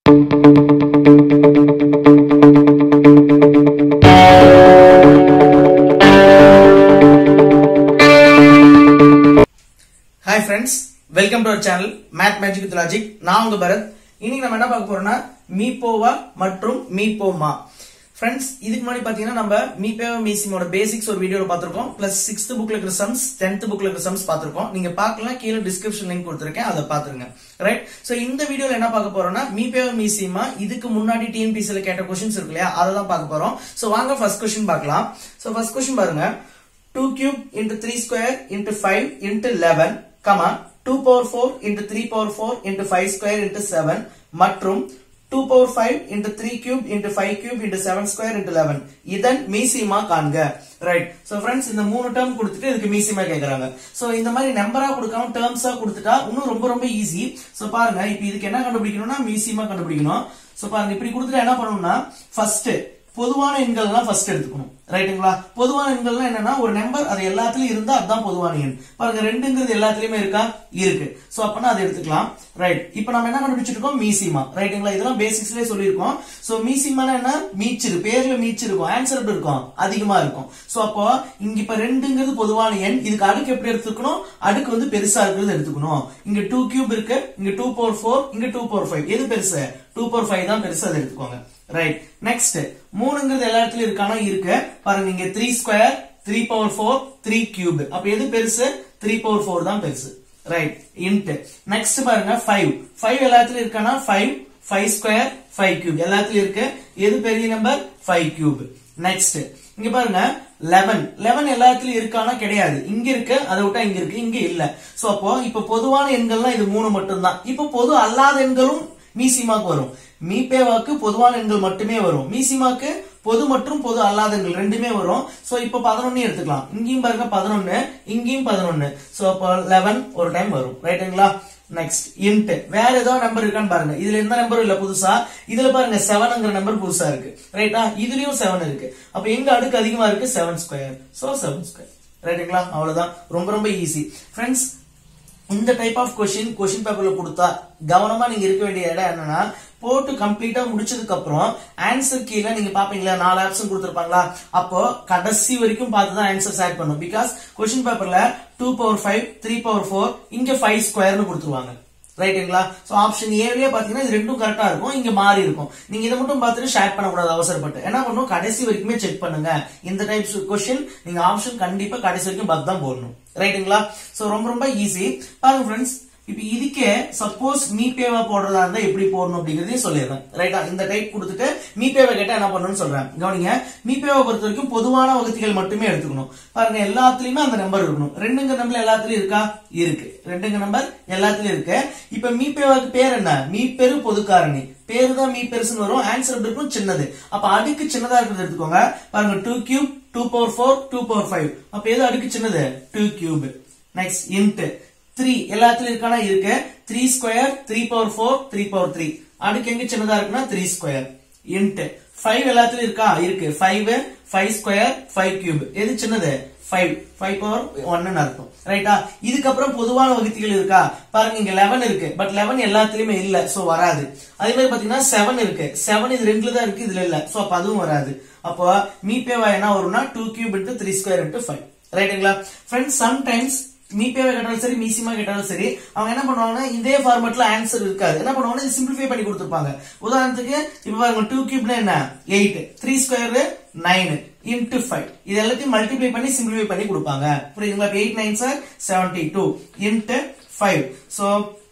hi friends welcome to our channel math magic with logic நான் உங்க பரத் இன்னைக்கு நம்ம என்ன பார்க்க போறோம்னா மீபோவா மற்றும் மீபோமா ஃப்ரெண்ட்ஸ் இதுக்கு முன்னாடி பாத்தீங்கன்னா நம்ம மீபேவா மீசிமோட பேசிக்ஸ் ஒரு வீடியோல பார்த்திருக்கோம் பிளஸ் சிக்ஸ்த் புக்ல இருக்கிற சம்ஸ் டென்த் புக்ல இருக்கிற சம்ஸ் பார்த்திருக்கோம் நீங்க பார்க்கலாம் கீழே டிஸ்கிரிப்ஷன் லிங்க் கொடுத்துருக்கேன் அதை பாத்துருங்க ரைட் சோ இந்த வீடியோல என்ன பார்க்க போறோம்னா மீபேவா மீசிமா இதுக்கு முன்னாடி டிஎன்பிசில கேட்ட கொஸ்டின்ஸ் இருக்கு இல்லையா அதை தான் பார்க்க போறோம் சோ வாங்க ஃபர்ஸ்ட் கொஸ்டின் பார்க்கலாம் சோ ஃபர்ஸ்ட் கொஸ்டின் பாருங்க 2 cube into 3 square into 5 into 11, comma 2 power 4 into 3 power 4 into 5 square into 7 மற்றும் 2 power 5 into 3 cube into 5 cube into 7 square into 11 இதன் மீசிமா காண்க ரைட் சோ ஃப்ரெண்ட்ஸ் இந்த மூணு டேர்ம் கொடுத்துட்டு இதுக்கு மீசிமா கேக்குறாங்க சோ இந்த மாதிரி நம்பரா கொடுக்காம டேர்ம்ஸா கொடுத்துட்டா இன்னும் ரொம்ப ரொம்ப ஈஸி சோ பாருங்க இப்போ இதுக்கு என்ன கண்டுபிடிக்கணும்னா மீசிமா கண்டுபிடிக்கணும் சோ பாருங்க இப்படி கொடுத்துட்டு என்ன பண்ணணும்னா ஃபர்ஸ்ட் பொதுவான எண்கள்லாம் ஃபர்ஸ்ட் எடுத்துக்கணும் ரைட்டுங்களா பொதுவான எண்கள்லாம் என்னன்னா ஒரு நம்பர் அது எல்லாத்துலயும் இருந்தா அதுதான் பொதுவான எண் பாருங்க ரெண்டுங்கிறது எல்லாத்துலயுமே இருக்கா இருக்கு சோ அப்பனா அதை எடுத்துக்கலாம் ரைட் இப்போ நம்ம என்ன கண்டுபிடிச்சிருக்கோம் மீசிமா ரைட்டுங்களா இதெல்லாம் பேசிக்ஸ்லயே சொல்லியிருக்கோம் சோ மீசிமானா என்ன மீச்சிரு பேர்ல மீச்சு இருக்கும் ஆன்சர் எப்படி இருக்கும் அதிகமா இருக்கும் சோ அப்போ இங்க இப்ப ரெண்டுங்கிறது பொதுவான எண் இதுக்கு அடுக்கு எப்படி எடுத்துக்கணும் அடுக்கு வந்து பெருசா இருக்கிறது எடுத்துக்கணும் இங்க டூ கியூப் இருக்கு இங்க டூ பவர் ஃபோர் இங்க டூ பவர் ஃபைவ் எது பெருசு டூ பவர் ஃபைவ் தான் பெருசு அதை எடுத்துக்கோங்க ரைட் நெக்ஸ்ட் மூணுங்கிறது எல்லா இடத்துலயும் இருக்கானா இருக்கு பாருங்க இங்க three square three power four three cube அப்ப எது பெருசு த்ரீ பவர் ஃபோர் தான் பெருசு ரைட் இன்ட் நெக்ஸ்ட் பாருங்க ஃபைவ் ஃபைவ் எல்லாத்துலயும் இருக்கானா five five square five cube எல்லாத்துலயும் இருக்கு எது பெரிய நம்பர் ஃபைவ் கியூப் நெக்ஸ்ட் இங்க பாருங்க லெவன் லெவன் எல்லாத்துலயும் இருக்கானா கிடையாது இங்க இருக்கு அதை விட்டா இங்க இருக்கு இங்க இல்ல சோ அப்போ இப்ப பொதுவான எண்கள்லாம் இது மூணு மட்டும்தான் இப்ப பொது அல்லாத எண்களும் மீசிமாக்கு வரும் மீபேவாக்கு பொதுவான எண்கள் மட்டுமே வரும் மீசிமாக்கு பொது மற்றும் பொது அல்லாத எண்கள் ரெண்டுமே வரும் சோ இப்ப பதினொன்னு எடுத்துக்கலாம் இங்கேயும் பாருங்க பதினொன்னு இங்கேயும் பதினொன்னு சோ அப்போ லெவன் ஒரு டைம் வரும் ரைட்டுங்களா நெக்ஸ்ட் இன்ட் வேற ஏதாவது நம்பர் இருக்கான்னு பாருங்க இதுல எந்த நம்பரும் இல்ல புதுசா இதுல பாருங்க செவன்ங்கிற நம்பர் புதுசா இருக்கு ரைட்டா இதுலயும் செவன் இருக்கு அப்ப எங்க அடுக்கு அதிகமா இருக்கு seven square so seven square ரைட்டுங்களா அவ்வளவுதான் ரொம்ப ரொம்ப ஈஸி ஃப்ரெண்ட்ஸ் இந்த டைப் ஆஃப் கொஸ்டின் கொஸ்டின் பேப்பர்ல கொடுத்தா கவனமா நீங்க இருக்க வேண்டிய இடம் என்னன்னா போட்டு கம்ப்ளீட்டா முடிச்சதுக்கு அப்புறம் ஆன்சர் கீழே நீங்க பாப்பீங்களா நாலு ஆப்ஷன் கொடுத்துருப்பாங்களா அப்போ கடைசி வரைக்கும் பார்த்து தான் ஆன்சர்ஸ் ஆட் பண்ணும் பிகாஸ் கொஸ்டின் பேப்பர்ல two power five three power four இங்க ஃபைவ் ஸ்கொயர்னு கொடுத்துருவாங்க ரைட்டுங்களா சோ ஆப்ஷன் ஏவிலே பாத்தீங்கன்னா இது ரெண்டும் கரெக்டா இருக்கும் இங்க மாறி இருக்கும் நீங்க இதை மட்டும் பார்த்துட்டு ஷேர் பண்ணக்கூடாது அவசரப்பட்டு என்ன பண்ணும் கடைசி வரைக்குமே செக் பண்ணுங்க இந்த டைப்ஸ் கொஸ்டின் நீங்க ஆப்ஷன் கண்டிப்பா கடைசி வரைக்கும் பார்த்து தான் போடணும் ரைட்டுங்களா சோ ரொம்ப ரொம்ப ஈஸி பாருங்க ஃப்ரெண்ட்ஸ் இப்ப இதுக்கே சப்போஸ் மீபேவா போடுறதா இருந்தா எப்படி போடணும் அப்படிங்கறதையும் சொல்லிடுறேன் ரைட்டா இந்த டைப் கொடுத்துட்டு மீபேவா கேட்டா என்ன பண்ணணும்னு சொல்றேன் கவனிங்க மீபேவா பொறுத்த வரைக்கும் பொதுவான வகுதிகள் மட்டுமே எடுத்துக்கணும் பாருங்க எல்லாத்துலயுமே அந்த நம்பர் இருக்கணும் ரெண்டுங்க நம்பர் எல்லாத்துலயும் இருக்கா இருக்கு ரெண்டுங்க நம்பர் எல்லாத்துலயும் இருக்கு இப்ப மீபேவாக்கு பேர் என்ன மீப்பெரு பொதுக்காரணி பேரு தான் மீ பெருசுன்னு வரும் ஆன்சர் எப்படி இருக்கும் சின்னது அப்ப அடுக்கு சின்னதா இருக்கிறது எடுத்துக்கோங்க பாருங்க two cube two power four two power five அப்ப எது அடுக்கு சின்னது two cube next and three எல்லாத்துலயும் இருக்கானா இருக்கு three square three power four three power three அடுக்கு எங்க சின்னதா இருக்குன்னா த்ரீ ஸ்கொயர் இன்ட் ஃபைவ் எல்லாத்துலயும் இருக்கா இருக்கு five five square five cube எது சின்னது ஃபைவ் ஃபைவ் பவர் ஒன்னு அர்த்தம் ரைட்டா இதுக்கப்புறம் பொதுவான வகுதிகள் இருக்கா பாருங்க இங்க லெவன் இருக்கு பட் லெவன் எல்லாத்துலயுமே இல்ல சோ வராது அதே மாதிரி பாத்தீங்கன்னா செவன் இருக்கு செவன் இது ரெண்டுல தான் இருக்கு இதுல இல்ல சோ அப்ப அதுவும் வராது அப்போ மீபேவா என்ன வரும்னா two cube into three square into five ரைட்டுங்களா ஃப்ரெண்ட்ஸ் சம்டைம்ஸ் மீபேவை கேட்டாலும் சரி மீசிமா கேட்டாலும் சரி அவங்க என்ன பண்ணுவாங்கன்னா இதே ஃபார்மேட்ல ஆன்சர் இருக்காது என்ன பண்ணுவாங்கன்னா இது சிம்பிளிஃபை பண்ணி கொடுத்துருப்பாங்க உதாரணத்துக்கு இப்ப பாருங்க டூ கியூப்னா என்ன eight three square nine into five இது எல்லாத்தையும் மல்டிப்ளை பண்ணி சிம்பிளிஃபை பண்ணி கொடுப்பாங்க புரியுதுங்களா eight nine sir seventy two into five so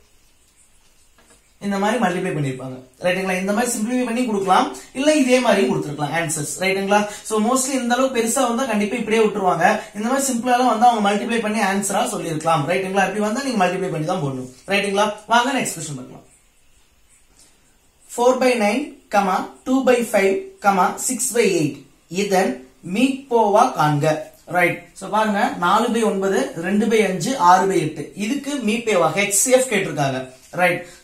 இந்த மாதிரி மல்டிப்ளை பண்ணிருப்பாங்க ரைட்டுங்களா இந்த மாதிரி சிம்பிளிஃபை பண்ணி கொடுக்கலாம் இல்ல இதே மாதிரியும் கொடுத்துருக்கலாம் ஆன்சர்ஸ் ரைட்டுங்களா சோ மோஸ்ட்லி இந்த அளவுக்கு பெருசா வந்தா கண்டிப்பா இப்படியே விட்டுருவாங்க இந்த மாதிரி சிம்பிளாலாம் வந்து அவங்க மல்டிப்ளை பண்ணி ஆன்சரா சொல்லியிருக்கலாம் ரைட்டுங்களா இப்படி வந்தா நீங்க மல்டிப்ளை பண்ணி தான் போடணும் ரைட்டுங்களா வாங்க நெக்ஸ்ட் கொஸ்டின் பார்க்கலாம் four by nine comma two by five comma six by eight இதன் மீட்போவா காண்க ரைட் சோ பாருங்க நாலு பை ஒன்பது ரெண்டு பை அஞ்சு ஆறு பை எட்டு இதுக்கு மீபேவா ஹெச்சிஎஃப் கேட்டிருக்காங்க ரைட்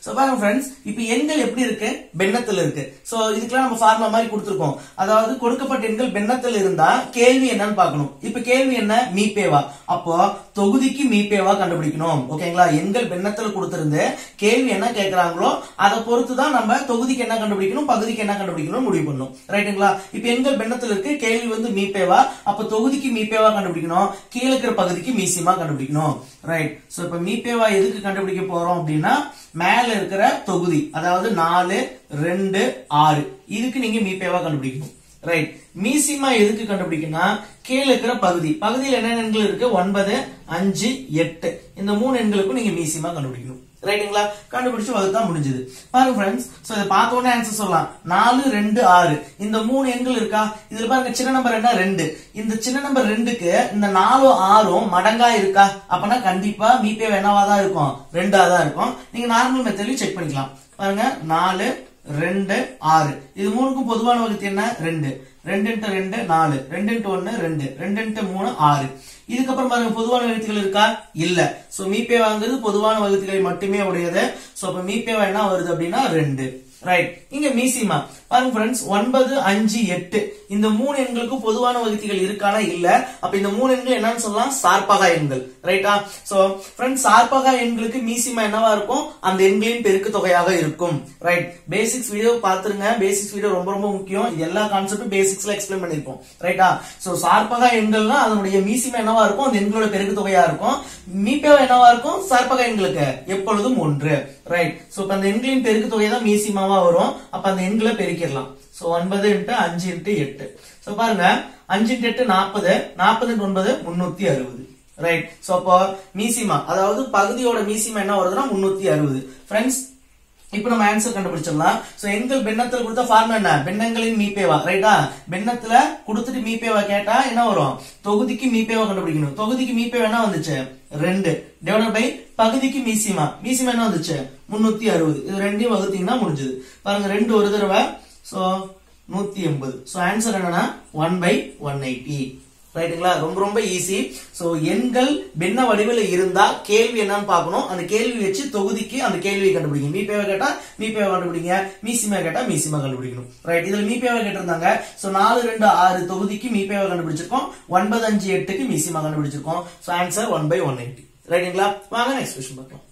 சோ பாருங்க ஃப்ரெண்ட்ஸ் இப்போ எண்கள் எப்படி இருக்கு பெண்ணத்தில் இருக்கு சோ இதுக்கெல்லாம் நம்ம ஃபார்முலா மாதிரி கொடுத்துருக்கோம் அதாவது கொடுக்கப்பட்ட எண்கள் பெண்ணத்தில் இருந்தா கேள்வி என்னன்னு பார்க்கணும் இப்ப கேள்வி என்ன மீபேவா அப்போ தொகுதிக்கு மீபேவா கண்டுபிடிக்கணும் ஓகேங்களா எண்கள் பெண்ணத்தில் கொடுத்திருந்து கேள்வி என்ன கேட்கறாங்களோ அதை பொறுத்து தான் நம்ம தொகுதிக்கு என்ன கண்டுபிடிக்கணும் பகுதிக்கு என்ன கண்டுபிடிக்கணும் முடிவு பண்ணணும் ரைட்டுங்களா இப்ப எண்கள் பெண்ணத்தில் இருக்கு கேள்வி வந்து மீபேவா அப்ப தொகுதிக்கு மீபேவா கண்டுபிடிக்கணும் கீழே இருக்கிற பகுதிக்கு மீசிமா கண்டுபிடிக்கணும் ரைட் சோ இப்ப மீபேவா எதுக்கு கண்டுபிடிக்க போறோம் அப்படின்னா மேல இருக்கிற தொகுதி அதாவது நாலு ரெண்டு ஆறு இதுக்கு நீங்க மீபேவா கண்டுபிடிக்கணும் ரைட் மீசிமா எதுக்கு கண்டுபிடிக்கணும்னா கீழே இருக்கிற பகுதி பகுதியில் என்னென்ன எண்கள் இருக்கு ஒன்பது அஞ்சு எட்டு இந்த மூணு எண்களுக்கும் நீங்க மீசிமா கண்டுபிடிக்கணும் ரைட்டுங்களா கண்டுபிடிச்சு அதுதான் முடிஞ்சது பாருங்க ஃப்ரெண்ட்ஸ் சோ இதை பார்த்த உடனே ஆன்சர் சொல்லலாம் நாலு ரெண்டு ஆறு இந்த மூணு எண்கள் இருக்கா இதுல பாருங்க சின்ன நம்பர் என்ன ரெண்டு இந்த சின்ன நம்பர் ரெண்டுக்கு இந்த நாலும் ஆறும் மடங்கா இருக்கா அப்பனா கண்டிப்பா மீபே என்னவா தான் இருக்கும் ரெண்டா தான் இருக்கும் நீங்க நார்மல் மெத்தட்லயும் செக் பண்ணிக்கலாம் பாருங்க நாலு ரெண்டு ஆறு இது மூணுக்கும் பொதுவான வகுத்து என்ன ரெண்டு ரெண்டு இன்ட்டு ரெண்டு நாலு ரெண்டு இன்ட்டு ஒன்னு ரெண்டு ரெண்டு இன்ட்டு மூணு ஆறு இதுக்கப்புறம் பாருங்க பொதுவான வகுத்துகள் இருக்கா இல்ல சோ மீபே வாங்குறது பொதுவான வகுத்துகளை மட்டுமே உடையது சோ அப்ப மீபேவா என்ன வருது அப்படின்னா ரெண்டு ரைட் இங்க மீசிமா பாருங்க ஃப்ரெண்ட்ஸ் ஒன்பது அஞ்சு எட்டு இந்த மூணு எண்களுக்கு பொதுவான வகுத்திகள் இருக்கானா இல்ல அப்ப இந்த மூணு எண்கள் என்னன்னு சொல்லலாம் சார்பகா எண்கள் ரைட்டா சோ ஃப்ரெண்ட்ஸ் சார்பகா எண்களுக்கு மீசிமா என்னவா இருக்கும் அந்த எண்களின் பெருக்கு தொகையாக இருக்கும் ரைட் பேசிக்ஸ் வீடியோ பாத்துருங்க பேசிக்ஸ் வீடியோ ரொம்ப ரொம்ப முக்கியம் இது எல்லா கான்செப்டும் பேசிக்ஸ்ல எக்ஸ்பிளைன் பண்ணிருப்போம் ரைட்டா சோ சார்பகா எண்கள்னா அதனுடைய மீசிமா என்னவா இருக்கும் அந்த எண்களோட பெருக்கு தொகையா இருக்கும் மீப்பேவா என்னவா இருக்கும் சார்பகா எண்களுக்கு எப்பொழுதும் ஒன்று ரைட் சோ இப்ப அந்த எண்களின் பெருக்கு தொகை தான் மீசிமாவா வரும் அப்ப அந்த எண்களை பெருக்கிடலாம் சோ ஒன்பது இன்ட்டு அஞ்சு இன்ட்டு எட்டு சோ பாருங்க அஞ்சு இன்ட்டு எட்டு நாற்பது நாற்பது இன்ட்டு ஒன்பது முன்னூத்தி அறுபது ரைட் சோ அப்போ மீசிமா அதாவது பகுதியோட மீசிமா என்ன வருதுன்னா முன்னூத்தி அறுபது ஃப்ரெண்ட்ஸ் இப்போ நம்ம ஆன்சர் கண்டுபிடிச்சிடலாம் சோ எண்கள் பெண்ணத்துல கொடுத்த ஃபார்ம் என்ன பெண்ணங்களின் மீப்பேவா ரைட்டா பெண்ணத்துல கொடுத்துட்டு மீப்பேவா கேட்டா என்ன வரும் தொகுதிக்கு மீப்பேவா கண்டுபிடிக்கணும் தொகுதிக்கு மீப்பேவா என்ன வந்துச்சு ரெண்டு டிவைட் பை பகுதிக்கு மீசிமா மீசிமா என்ன வந்துச்சு முன்னூத்தி அறுபது இது ரெண்டையும் வகுத்தீங்கன்னா முடிஞ்சது பாருங்க ரெண்டு ஒரு தடவை சோ நூத்தி எண்பது சோ ஆன்சர் என்னன்னா ஒன் பை ஒன் எயிட்டி ரைட்டுங்களா ரொம்ப ரொம்ப ஈஸி சோ எண்கள் பின்ன வடிவில் இருந்தா கேள்வி என்னன்னு பார்க்கணும் அந்த கேள்வி வச்சு தொகுதிக்கு அந்த கேள்வியை கண்டுபிடிங்க மீபேவை கேட்டா மீபேவை கண்டுபிடிங்க மீசிமா கேட்டா மீசிமா கண்டுபிடிக்கணும் ரைட் இதுல மீபேவை கேட்டிருந்தாங்க சோ நாலு ரெண்டு ஆறு தொகுதிக்கு மீபேவை கண்டுபிடிச்சிருக்கோம் ஒன்பது அஞ்சு எட்டுக்கு மீசிமா கண்டுபிடிச்சிருக்கோம் so answer one by one eighty ரைட்டுங்களா வாங்க நெக்ஸ்ட் கொஸ்டின் பார்க்கலாம்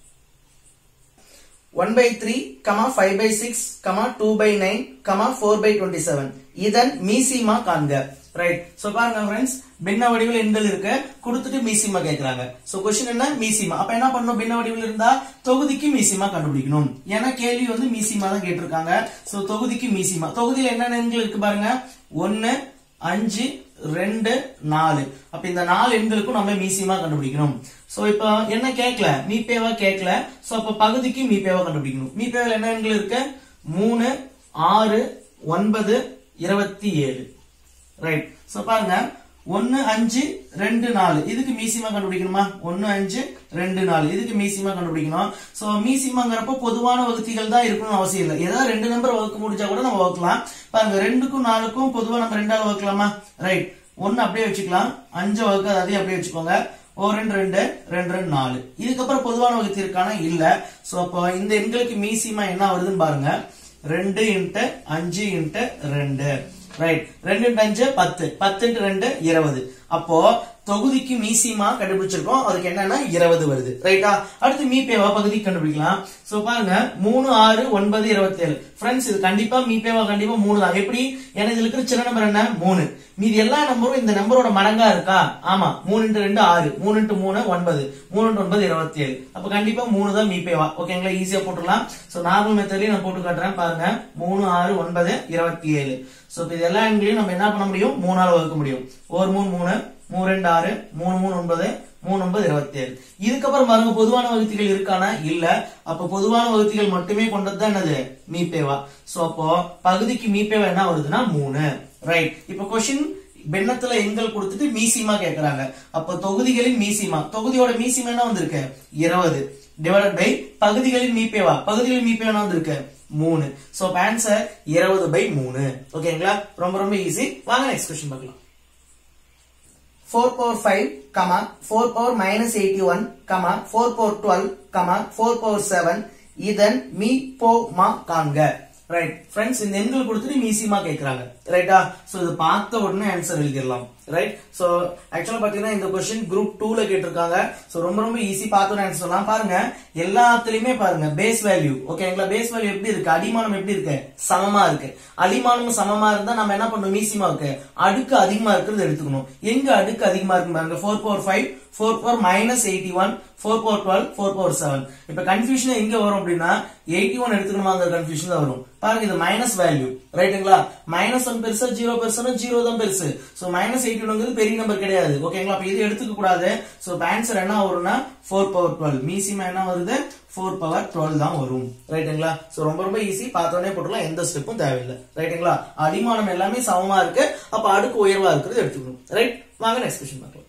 one by three comma five by six comma two by nine comma four by twenty seven இதன் மீசிமா காண்க ரைட் சோ பாருங்க ஃப்ரெண்ட்ஸ் பின்ன வடிவில் எண்கள் இருக்கு கொடுத்துட்டு மீசிமா கேக்குறாங்க சோ கொஸ்டின் என்ன மீசிமா அப்ப என்ன பண்ணணும் பின்ன வடிவில் இருந்தா தொகுதிக்கு மீசிமா கண்டுபிடிக்கணும் ஏன்னா கேள்வி வந்து மீசிமா தான் கேட்டிருக்காங்க சோ தொகுதிக்கு மீசிமா தொகுதியில என்னென்ன எண்கள் இருக்கு பாருங்க ஒன்னு அஞ்சு ரெண்டு நாலு அப்ப இந்த நாலு எண்களுக்கும் நம்ம மீசியமா கண்டுபிடிக்கணும் சோ இப்போ என்ன கேட்கல மீபேவா கேட்கல சோ அப்ப பகுதிக்கு மீபேவா கண்டுபிடிக்கணும் மீபேவில் என்ன எண்கள் இருக்கு மூணு ஆறு ஒன்பது இருபத்தி ஏழு ரைட் சோ பாருங்க ஒன்னு அஞ்சு ரெண்டு நாலு இதுக்கு மீசிமா கண்டுபிடிக்கணுமா ஒன்னு அஞ்சு ரெண்டு நாலு இதுக்கு மீசிமா கண்டுபிடிக்கணும் சோ மீசிமாங்கிறப்ப பொதுவான வகுத்திகள் தான் இருக்கணும்னு அவசியம் இல்லை ஏதாவது ரெண்டு நம்பர் வகுக்க முடிஞ்சா கூட நம்ம வகுக்கலாம் பாருங்க ரெண்டுக்கும் நாலுக்கும் பொதுவா நம்ம ரெண்டாவது வகுக்கலாமா ரைட் ஒன்னு அப்படியே வச்சுக்கலாம் அஞ்சு வகுக்காது அதையும் அப்படியே வச்சுக்கோங்க ஓ ரெண்டு ரெண்டு ரெண்டு ரெண்டு நாலு இதுக்கப்புறம் பொதுவான வகுத்து இருக்கானா இல்ல சோ அப்போ இந்த எண்களுக்கு மீசிமா என்ன வருதுன்னு பாருங்க ரெண்டு இன்ட்டு அஞ்சு இன்ட்டு ரெண்டு ரைட் ரெண்டு இன்ட்டு அஞ்சு பத்து பத்து இன்ட்டு ரெண்டு இருபது அப்போ தொகுதிக்கு மீசிமா கண்டுபிடிச்சிருக்கோம் அதுக்கு என்னன்னா இருபது வருது ரைட்டா அடுத்து மீபேவா பகுதிக்கு கண்டுபிடிக்கலாம் சோ பாருங்க மூணு ஆறு ஒன்பது இருபத்தி ஏழு ஃப்ரெண்ட்ஸ் இது கண்டிப்பா மீபேவா கண்டிப்பா மூணு தான் எப்படி ஏன்னா இதுல இருக்கிற சின்ன நம்பர் என்ன மூணு மீதி எல்லா நம்பரும் இந்த நம்பரோட மடங்கா இருக்கா ஆமா மூணு இன்ட்டு ரெண்டு ஆறு மூணு இன்ட்டு மூணு ஒன்பது மூணு இன்ட்டு ஒன்பது இருபத்தி ஏழு அப்ப கண்டிப்பா மூணு தான் மீபேவா ஓகேங்களா ஈஸியா போட்டுடலாம் சோ நார்மல் மெத்தட்லயும் நான் போட்டு காட்டுறேன் பாருங்க மூணு ஆறு ஒன்பது இருபத்தி ஏழு சோ இப்ப இது எல்லா எண்களையும் நம்ம என்ன பண்ண முடியும் மூணால வகுக்க முடியும் ஒரு மூணு மூணு மூணு ரெண்டு ஆறு மூணு மூணு ஒன்பது மூணு ஒன்பது இருபத்தி ஏழு இதுக்கப்புறம் பாருங்க பொதுவான வகுத்திகள் இருக்கானா இல்ல அப்ப பொதுவான வகுத்திகள் மட்டுமே கொண்டதுதான் என்னது மீபேவா சோ அப்போ பகுதிக்கு மீபேவா என்ன வருதுன்னா மூணு ரைட் இப்ப கொஸ்டின் பெண்ணத்துல எண்கள் கொடுத்துட்டு மீசிமா கேக்குறாங்க அப்ப தொகுதிகளின் மீசிமா தொகுதியோட மீசிமா என்ன வந்திருக்கு இருபது டிவைடட் பை பகுதிகளின் மீப்பேவா பகுதிகளின் மீப்பேவா என்ன வந்திருக்கு மூணு சோ ஆன்சர் இருபது பை மூணு ஓகேங்களா ரொம்ப ரொம்ப ஈஸி வாங்க நெக்ஸ்ட் கொஸ்டின் பார்க்கலாம் 4 power 5, comma, 4 power minus 81, comma, 4 power 12, comma, 4 power 7, இதன் மீ போ மா காண்க ரைட் ஃப்ரெண்ட்ஸ் இந்த எண்கள் கொடுத்துட்டு ஈஸியமா கேக்குறாங்க ரைட்டா சோ இது பார்த்த உடனே ஆன்சர் எழுதிடலாம் ரைட் சோ ஆக்சுவலா பாத்தீங்கன்னா இந்த கொஸ்டின் குரூப் டூல கேட்டிருக்காங்க சோ ரொம்ப ரொம்ப ஈஸி பார்த்து ஆன்சர் சொல்லலாம் பாருங்க எல்லாத்துலயுமே பாருங்க பேஸ் வேல்யூ ஓகேங்களா பேஸ் வேல்யூ எப்படி இருக்கு அடிமானம் எப்படி இருக்கு சமமா இருக்கு அடிமானம் சமமா இருந்தா நம்ம என்ன பண்ணணும் மீசியமா இருக்கு அடுக்கு அதிகமா இருக்கிறது எடுத்துக்கணும் எங்க அடுக்கு அதிகமா இருக்கு பாருங்க four power five four power minus eighty one four power twelve four power seven இப்ப கன்ஃபியூஷன் எங்க வரும் அப்படின்னா எயிட்டி ஒன் எடுத்துக்கணுமாங்கிற கன்ஃபியூஷன் தான் வரும் பாருங்க இது மைனஸ் வேல்யூ ரைட்டுங்களா மைனஸ் ஒன் பெருசா ஜீரோ பெருசுனா ஜீரோ தான் பெருசு சோ மைனஸ் எயிட்டி ஒன்ங்கிறது பெரிய நம்பர் கிடையாது ஓகேங்களா அப்ப இது எடுத்துக்க கூடாது சோ ஆன்சர் என்ன வரும்னா ஃபோர் பவர் டுவெல் மீசிமா என்ன வருது ஃபோர் பவர் டுவெல் தான் வரும் ரைட்டுங்களா சோ ரொம்ப ரொம்ப ஈஸி பார்த்தோன்னே போட்டுலாம் எந்த ஸ்டெப்பும் தேவையில்லை ரைட்டுங்களா அடிமானம் எல்லாமே சமமா இருக்கு அப்ப அடுக்கு உயர்வா இருக்கிறது எடுத்துக்கணும் ரைட் வாங்க நெக்ஸ்ட் கொஸ்டின் பார்க்கலாம்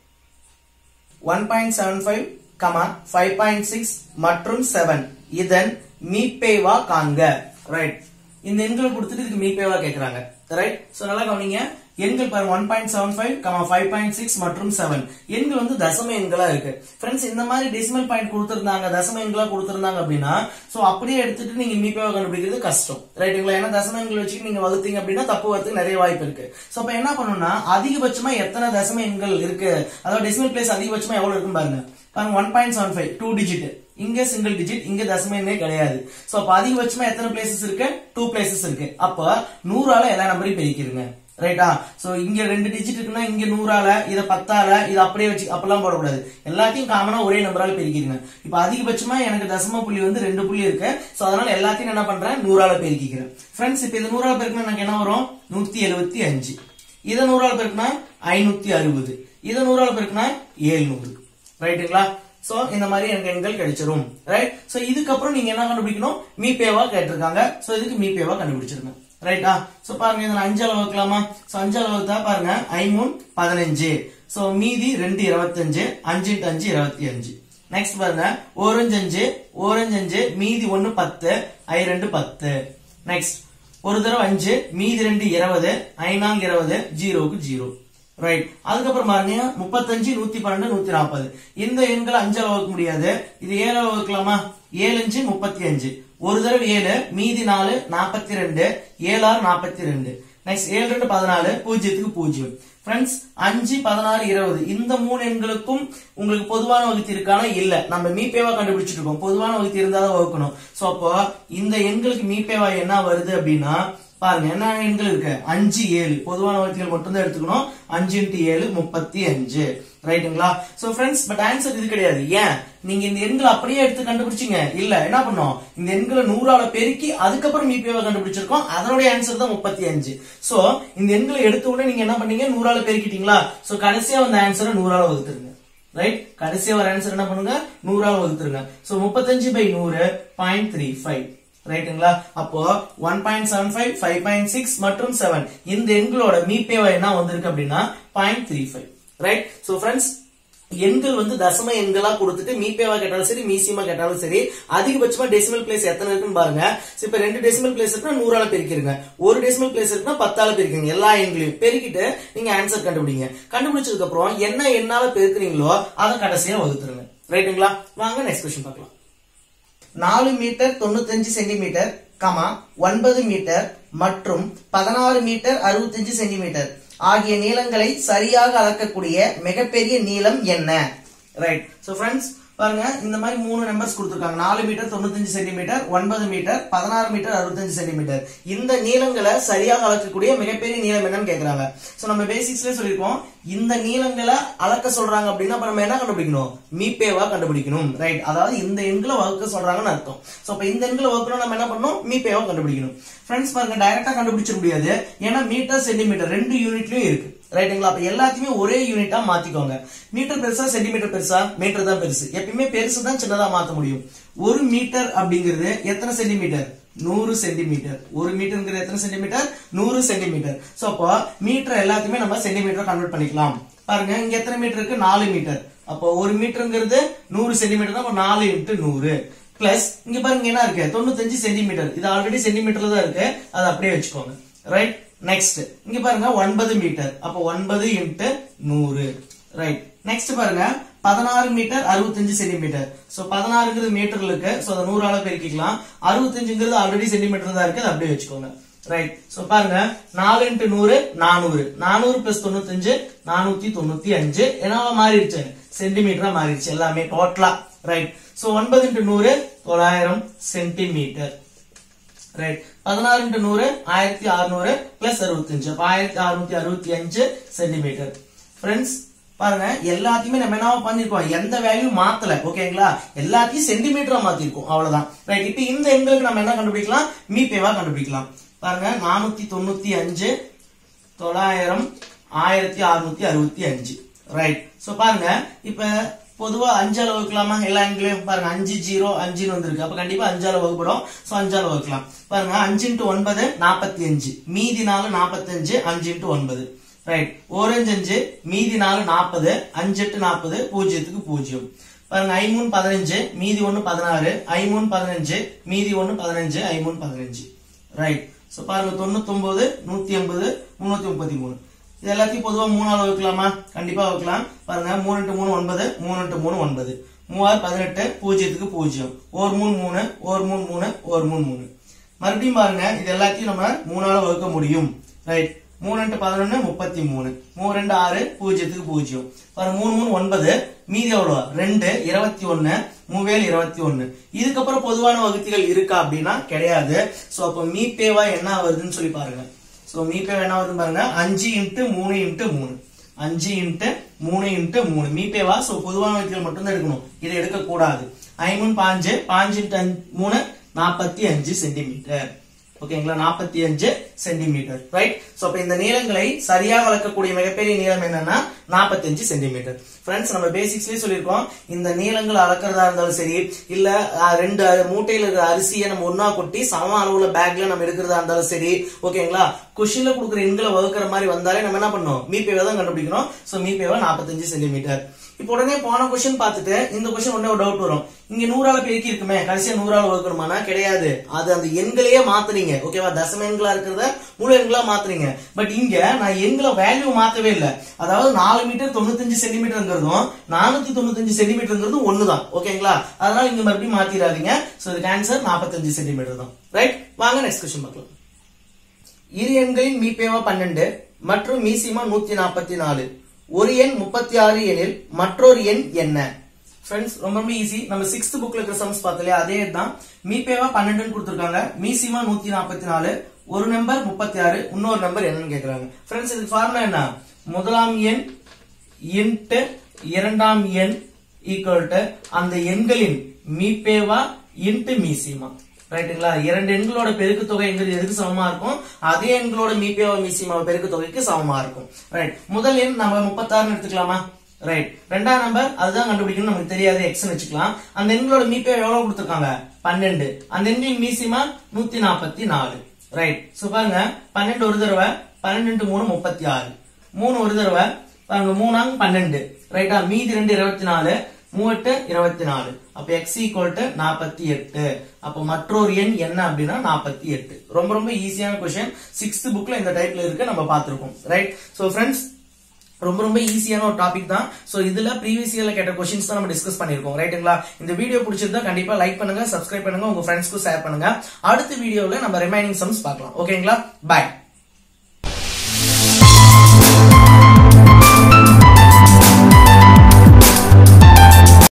one point seven five comma five point six மற்றும் செவன் இதன் மீப்பேவா காண்க ரைட் இந்த எண்களை கொடுத்துட்டு இதுக்கு மீப்பேவா கேக்குறாங்க ரைட் சோ நல்லா கவனிங்க எண்கள் பாருங்க one point seven five comma five point six மற்றும் செவன் எண்கள் வந்து தசம எண்களா இருக்கு ஃப்ரெண்ட்ஸ் இந்த மாதிரி டெசிமல் பாயிண்ட் கொடுத்திருந்தாங்க தசம எண்களா கொடுத்திருந்தாங்க அப்படின்னா சோ அப்படியே எடுத்துட்டு நீங்க மீப்பேவா கண்டுபிடிக்கிறது கஷ்டம் ரைட்டுங்களா ஏன்னா தசம எண்கள் வச்சுட்டு நீங்க வகுத்தீங்க அப்படின்னா தப்பு வரதுக்கு நிறைய வாய்ப்பு இருக்கு சோ அப்ப என்ன பண்ணணும்னா அதிகபட்சமா எத்தனை தசம எண்கள் இருக்கு அதாவது டெசிமல் பிளேஸ் அதிகபட்சமா எவ்வளவு இருக்குன்னு பாருங்க பாருங்க one point seven five two digit இங்க சிங்கிள் டிஜிட் இங்க தசம எண்ணே கிடையாது சோ அப்ப அதிகபட்சமா எத்தனை பிளேசஸ் இருக்கு டூ பிளேசஸ் இருக்கு அப்ப நூறால எல்லா நம்பரையும் பெருக்கிருங்க ரைட்டா சோ இங்க ரெண்டு டிஜிட் இருக்குன்னா இங்க நூறால இத பத்தால இத அப்படியே வச்சு அப்பெல்லாம் போடக்கூடாது எல்லாத்தையும் காமனா ஒரே நம்பரால பெருக்கிருங்க இப்ப அதிகபட்சமா எனக்கு தசம புள்ளி வந்து ரெண்டு புள்ளி இருக்கு சோ அதனால எல்லாத்தையும் என்ன பண்றேன் நூறால பெருக்கிக்கிறேன் ஃப்ரெண்ட்ஸ் இப்ப இது நூறால பெருக்கினா எனக்கு என்ன வரும் நூத்தி எழுபத்தி அஞ்சு இத நூறால பெருக்கினா ஐநூத்தி அறுபது இத நூறால பெருக்கினா ஏழ்நூறு ரைட்டுங்களா சோ இந்த மாதிரி எனக்கு எண்கள் கிடைச்சிரும் ரைட் சோ இதுக்கப்புறம் நீங்க என்ன கண்டுபிடிக்கணும் மீபேவா கேட்டிருக்காங்க சோ இதுக்கு மீபேவா கண்டுபிடிச்சிருங்க ரைட்டா சோ பாருங்க இதுல அஞ்சால வகுக்கலாமா சோ அஞ்சால வகுத்தா பாருங்க ஐமூன் பதினஞ்சு சோ மீதி ரெண்டு இருபத்தஞ்சு அஞ்சு இன்ட்டு அஞ்சு இருபத்தி அஞ்சு நெக்ஸ்ட் பாருங்க ஓரஞ்சு அஞ்சு ஓரஞ்சு அஞ்சு மீதி ஒன்னு பத்து ஐ ரெண்டு பத்து நெக்ஸ்ட் ஒரு தடவை அஞ்சு மீதி ரெண்டு இருபது ஐநாங்க இருபது ஜீரோவுக்கு ஜீரோ ரைட் அதுக்கப்புறம் பாருங்க முப்பத்தஞ்சு நூத்தி பன்னெண்டு நூத்தி நாற்பது இந்த எண்களை அஞ்சால வகுக்க முடியாது இது ஏழால வகுக்கலாமா ஏழு அஞ்சு முப்பத்தி அஞ்சு ஒரு தடவை ஏழு மீதி நாலு நாற்பத்தி ரெண்டு ஏழாறு நாற்பத்தி ரெண்டு நெக்ஸ்ட் ஏழு ரெண்டு பதினாலு பூஜ்ஜியத்துக்கு பூஜ்ஜியம் ஃப்ரெண்ட்ஸ் அஞ்சு பதினாறு இருபது இந்த மூணு எண்களுக்கும் உங்களுக்கு பொதுவான வகுத்தி இருக்கானா இல்ல நம்ம மீப்பேவா கண்டுபிடிச்சிட்டு இருக்கோம் பொதுவான வகுத்தி இருந்தா தான் வகுக்கணும் சோ அப்போ இந்த எண்களுக்கு மீப்பேவா என்ன வருது அப்படின்னா பாருங்க என்ன எண்கள் இருக்கு அஞ்சு ஏழு பொதுவான வகுத்திகள் மட்டும்தான் எடுத்துக்கணும் அஞ்சு இன்ட்டு ஏழு முப்பத்தி அஞ்சு ரைட்டுங்களா சோ ஃப்ரெண்ட்ஸ் பட் ஆன்சர் இது கிடையாது ஏன் நீங்க இந்த எண்களை அப்படியே எடுத்து கண்டுபிடிச்சீங்க இல்ல என்ன பண்ணோம் இந்த எண்களை நூறால பெருக்கி அதுக்கப்புறம் மீப்பேவா கண்டுபிடிச்சிருக்கோம் அதனுடைய ஆன்சர் தான் முப்பத்தி அஞ்சு சோ இந்த எண்களை எடுத்த உடனே நீங்க என்ன பண்ணீங்க நூறால பெருக்கிட்டீங்களா சோ கடைசியா வந்த ஆன்சரை நூறால வகுத்துருங்க ரைட் கடைசியா ஒரு ஆன்சர் என்ன பண்ணுங்க நூறால வகுத்துருங்க சோ முப்பத்தஞ்சு பை நூறு பாயிண்ட் த்ரீ ஃபைவ் ரைட்டுங்களா அப்போ one point seven five five point six மற்றும் செவன் இந்த எண்களோட மீப்பேவா என்ன வந்திருக்கு அப்படின்னா point three five right so friends எண்கள் வந்து தசம எண்களா கொடுத்துட்டு மீப்பேவா கேட்டாலும் சரி மீசியமா கேட்டாலும் சரி அதிகபட்சமா டெசிமல் பிளேஸ் எத்தனை இருக்குன்னு பாருங்க So, இப்ப ரெண்டு டெசிமல் பிளேஸ் இருக்குன்னா நூறால பெருக்கிருங்க ஒரு டெசிமல் பிளேஸ் இருக்குன்னா பத்தால பெருக்கிங்க எல்லா எண்களையும் பெருக்கிட்டு நீங்க ஆன்சர் கண்டுபிடிங்க கண்டுபிடிச்சதுக்கு அப்புறம் என்ன எண்ணால பெருக்குறீங்களோ அதை கடைசியா வகுத்துருங்க ரைட்டுங்களா வாங்க நெக்ஸ்ட் கொஸ்டின் பார்க்கலாம் நாலு மீட்டர் தொண்ணூத்தஞ்சு சென்டிமீட்டர் கமா ஒன்பது மீட்டர் மற்றும் பதினாறு மீட்டர் அறுபத்தஞ்சு சென்டிமீட்டர் ஆகிய நீளங்களை சரியாக அளக்கக்கூடிய மிகப்பெரிய நீளம் என்ன ரைட் சோ ஃப்ரெண்ட்ஸ் பாருங்க இந்த மாதிரி மூணு நம்பர்ஸ் கொடுத்துருக்காங்க நாலு மீட்டர் தொண்ணூத்தஞ்சு சென்டிமீட்டர் ஒன்பது மீட்டர் பதினாறு மீட்டர் அறுபத்தஞ்சு சென்டிமீட்டர் இந்த நீளங்களை சரியாக அளக்கக்கூடிய மிகப்பெரிய நீளம் என்னன்னு கேக்குறாங்க சோ நம்ம பேசிக்ஸ்ல சொல்லிருக்கோம் இந்த நீளங்களை அளக்க சொல்றாங்க அப்படின்னா அப்ப நம்ம என்ன கண்டுபிடிக்கணும் மீப்பேவா கண்டுபிடிக்கணும் ரைட் அதாவது இந்த எண்களை வகுக்க சொல்றாங்கன்னு அர்த்தம் சோ அப்ப இந்த எண்களை வகுக்கணும் நம்ம என்ன பண்ணணும் மீப்பேவா கண்டுபிடிக்கணும் ஃப்ரெண்ட்ஸ் பாருங்க டைரக்டா கண்டுபிடிச்சிட முடியாது ஏன்னா மீட்டர் சென்டிமீட்டர் ரெண்டு யூனிட்லயும் இருக்கு ரைட்டுங்களா அப்ப எல்லாத்தையுமே ஒரே யூனிட்டா மாத்திக்கோங்க மீட்டர் பெருசா சென்டிமீட்டர் பெருசா மீட்டர் தான் பெருசு எப்பயுமே பெருசு தான் சின்னதா மாத்த முடியும் ஒரு மீட்டர் அப்படிங்கிறது எத்தனை சென்டிமீட்டர் நூறு சென்டிமீட்டர் ஒரு மீட்டர்ங்கிறது எத்தனை சென்டிமீட்டர் நூறு சென்டிமீட்டர் சோ அப்போ மீட்டர் எல்லாத்தையுமே நம்ம சென்டிமீட்டர் கன்வெர்ட் பண்ணிக்கலாம் பாருங்க இங்க எத்தனை மீட்டர் இருக்கு நாலு மீட்டர் அப்போ ஒரு மீட்டருங்கிறது நூறு சென்டிமீட்டர் தான் அப்போ நாலு இன்ட்டு நூறு பிளஸ் இங்க பாருங்க என்ன இருக்கு தொண்ணூத்தஞ்சு சென்டிமீட்டர் இது ஆல்ரெடி சென்டிமீட்டர்ல தான் இருக்கு அதை அப்படியே வச்சுக்கோங்க ரைட் நெக்ஸ்ட் இங்க பாருங்க ஒன்பது மீட்டர் அப்போ ஒன்பது இன்ட்டு நூறு ரைட் நெக்ஸ்ட் பாருங்க பதினாறு மீட்டர் அறுபத்தஞ்சு சென்டிமீட்டர் சோ பதினாறுங்கிறது மீட்டர்ல இருக்கு சோ அதை நூறால பெருக்கிக்கலாம் அறுபத்தஞ்சுங்கிறது ஆல்ரெடி சென்டிமீட்டர் தான் இருக்கு அதை அப்படியே வச்சுக்கோங்க ரைட் சோ பாருங்க நாலு இன்ட்டு நூறு நானூறு நானூறு பிளஸ் தொண்ணூத்தஞ்சு நானூத்தி தொண்ணூத்தி அஞ்சு என்னவா மாறிடுச்சு சென்டிமீட்டரா மாறிடுச்சு எல்லாமே டோட்டலா ரைட் சோ ஒன்பது இன்ட்டு நூறு தொள்ளாயிரம் சென்டிமீட்டர் ரைட் பதினாறு இன்ட்டு நூறு ஆயிரத்தி அறுநூறு பிளஸ் அறுபத்தஞ்சு அப்ப ஆயிரத்தி அறுநூத்தி அறுபத்தி அஞ்சு சென்டிமீட்டர் ஃப்ரெண்ட்ஸ் பாருங்க எல்லாத்தையுமே நம்ம என்ன பண்ணிருக்கோம் எந்த வேல்யூ மாத்தல ஓகேங்களா எல்லாத்தையும் சென்டிமீட்டரா மாத்திருக்கோம் அவ்வளவுதான் ரைட் இப்போ இந்த எண்களுக்கு நம்ம என்ன கண்டுபிடிக்கலாம் மீபேவா கண்டுபிடிக்கலாம் பாருங்க நானூத்தி தொண்ணூத்தி அஞ்சு தொள்ளாயிரம் ஆயிரத்தி அறுநூத்தி அறுபத்தி அஞ்சு ரைட் சோ பாருங்க இப்ப பொதுவா அஞ்சால வகுக்கலாமா எல்லா எண்களையும் பாருங்க அஞ்சு ஜீரோ அஞ்சுன்னு வந்திருக்கு அப்ப கண்டிப்பா அஞ்சால வகுப்படும் சோ அஞ்சால வகுக்கலாம் பாருங்க அஞ்சு இன்ட்டு ஒன்பது நாற்பத்தி அஞ்சு மீதி நாலு நாற்பத்தஞ்சு அஞ்சு இன்ட்டு ஒன்பது ரைட் ஓரஞ்சு அஞ்சு மீதி நாலு நாற்பது அஞ்சு எட்டு நாற்பது பூஜ்ஜியத்துக்கு பூஜ்ஜியம் பாருங்க ஐமூணு பதினஞ்சு மீதி ஒன்னு பதினாறு ஐமூணு பதினஞ்சு மீதி ஒன்னு பதினஞ்சு ஐமூணு பதினஞ்சு ரைட் சோ பாருங்க தொண்ணூத்தி ஒன்பது நூத்தி எண்பது முன்னூத்தி முப்பத்தி மூணு இது எல்லாத்தையும் பொதுவா மூணாவது வகுக்கலாமா கண்டிப்பா வகுக்கலாம் பாருங்க மூணு இன்ட்டு மூணு ஒன்பது மூணு இன்ட்டு மூணு ஒன்பது மூவாறு பதினெட்டு பூஜ்ஜியத்துக்கு பூஜ்ஜியம் ஒரு மூணு மூணு ஒரு மூணு மூணு ஒரு மூணு மூணு மறுபடியும் பாருங்க இது எல்லாத்தையும் நம்ம மூணால வகுக்க முடியும் ரைட் மூணு இன்ட்டு பதினொன்னு முப்பத்தி மூணு மூணு ரெண்டு ஆறு பூஜ்ஜியத்துக்கு பூஜ்ஜியம் பாருங்க மூணு மூணு ஒன்பது மீதி எவ்வளவு ரெண்டு இருபத்தி ஒன்னு மூவேல் இருபத்தி ஒன்னு இதுக்கப்புறம் பொதுவான வகுத்திகள் இருக்கா அப்படின்னா கிடையாது சோ அப்போ மீபேவா என்ன வருதுன்னு சொல்லி பாருங்க சோ மீபேவா என்ன வருதுன்னு பாருங்க அஞ்சு இன்ட்டு மூணு இன்ட்டு மூணு அஞ்சு இன்ட்டு மூணு இன்ட்டு மூணு மீபேவா சோ பொதுவான வகுத்திகள் மட்டும்தான் எடுக்கணும் இதை எடுக்க கூடாது ஐமூணு பாஞ்சு பாஞ்சு இன்ட்டு அஞ்சு- மூணு நாற்பத்தி அஞ்சு சென்டிமீட்டர் ஓகேங்களா நாற்பத்தி அஞ்சு சென்டிமீட்டர் ரைட் சோ அப்ப இந்த நீளங்களை சரியாக வளர்க்கக்கூடிய மிகப்பெரிய நீளம் என்னன்னா 45 சென்டிமீட்டர் ஃப்ரெண்ட்ஸ் நம்ம பேசிக்ஸ்லயே சொல்லியிருக்கோம் இந்த நீளங்கள் அளக்கிறதா இருந்தாலும் சரி இல்ல அஹ், ரெண்டு மூட்டையில இருக்கிற அரிசியை நம்ம ஒண்ணா கொட்டி சம அளவுல பேக்ல நம்ம எடுக்கிறதா இருந்தாலும் சரி ஓகேங்களா கொஷின்ல கொடுக்குற எண்களை வகுக்கிற மாதிரி வந்தாலே நம்ம என்ன பண்ணணும் மீபேவை தான் கண்டுபிடிக்கணும் சோ மீபேவை 45 சென்டிமீட்டர் இப்போ உடனே போன கொஸ்டின் பார்த்துட்டு இந்த கொஸ்டின் உடனே ஒரு டவுட் வரும் இங்க நூறால பெருக்கி இருக்குமே கடைசியா நூறால வகுக்கணுமானா கிடையாது அது அந்த எண்களையே மாத்துறீங்க ஓகேவா தசம எண்களா இருக்கிறத முழு எண்களா மாத்துறீங்க பட் இங்க நான் எண்களை வேல்யூ மாத்தவே இல்ல அதாவது நாலு மீட்டர் தொண்ணூத்தஞ்சு சென்டிமீட்டர்ங்கிறதும் நானூத்தி தொண்ணூத்தஞ்சு சென்டிமீட்டர்ங்கிறதும் ஒண்ணுதான் ஓகேங்களா அதனால இங்க மறுபடியும் மாத்திராதீங்க சோ இதுக்கு ஆன்சர் 45 சென்டிமீட்டர் தான் ரைட் வாங்க நெக்ஸ்ட் கொஸ்டின் பார்க்கலாம் இரு எண்களின் மீபேவா பன்னெண்டு மற்றும் மீசிமா நூத்தி நாற்பத்தி நாலு ஒரு எண் முப்பத்தி ஆறு எனில் மற்றொரு எண் என்ன ஃப்ரெண்ட்ஸ் ரொம்ப ரொம்ப ஈஸி நம்ம சிக்ஸ்த் புக்ல இருக்கிற சம்ஸ் பார்த்தலையா அதே தான் மீபேவா பன்னெண்டுன்னு கொடுத்துருக்காங்க மீசிமா நூத்தி நாற்பத்தி நாலு ஒரு நம்பர் முப்பத்தி ஆறு இன்னொரு நம்பர் என்னன்னு கேக்குறாங்க ஃப்ரெண்ட்ஸ் இதுக்கு ஃபார்முலா என்ன முதலாம் எண் இன்ட்டு இரண்டாம் எண் ஈக்குவல் டு அந்த எண்களின் மீபேவா இன்ட்டு மீசிமா ரைட்டுங்களா இரண்டு எண்களோட பெருக்கு தொகைங்கிறது எதுக்கு சமமா இருக்கும் அதே எண்களோட மீபேவா மீசிமா பெருக்கு தொகைக்கு சமமா இருக்கும் ரைட் முதல் எண் நம்ம முப்பத்தாறுன்னு எடுத்துக்கலாமா ரைட் ரெண்டாம் நம்பர் அதுதான் கண்டுபிடிக்கணும் நமக்கு தெரியாது எக்ஸ் வச்சுக்கலாம் அந்த எண்களோட மீபே எவ்வளவு கொடுத்துருக்காங்க பன்னெண்டு அந்த எண்களின் மீசிமா நூத்தி நாற்பத்தி நாலு ரைட் சோ பாருங்க பன்னெண்டு ஒரு தடவை பன்னெண்டு into மூணு முப்பத்தி ஆறு மூணு ஒரு தடவை பாருங்க மூணாங்க பன்னெண்டு ரைட்டா மீதி ரெண்டு இருபத்தி நாலு மூவெட்டு இருபத்தி நாலு அப்ப எக்ஸ் ஈக்குவல் டு நாற்பத்தி எட்டு அப்ப மற்றொரு எண் என்ன அப்படின்னா நாற்பத்தி எட்டு ரொம்ப ரொம்ப ஈஸியான கொஸ்டின் சிக்ஸ்த் புக்ல இந்த டைப்ல இருக்கு நம்ம பார்த்திருக்கோம் ரைட் சோ ஃப்ரெண்ட்ஸ் ரொம்ப ரொம்ப ஈஸியான ஒரு டாபிக் தான் சோ இதுல ப்ரீவியஸ் இயர்ல கேட்ட கொஸ்டின்ஸ் தான் நம்ம டிஸ்கஸ் பண்ணிருக்கோம் ரைட்டுங்களா இந்த வீடியோ பிடிச்சிருந்தா கண்டிப்பா லைக் பண்ணுங்க சப்ஸ்கிரைப் பண்ணுங்க உங்க ஃப்ரெண்ட்ஸ்க்கு ஷேர் பண்ணுங்க அடுத்த வீடியோல நம்ம ரிமைனிங் சம்ஸ் பார்க்கலாம் ஓகேங்களா பை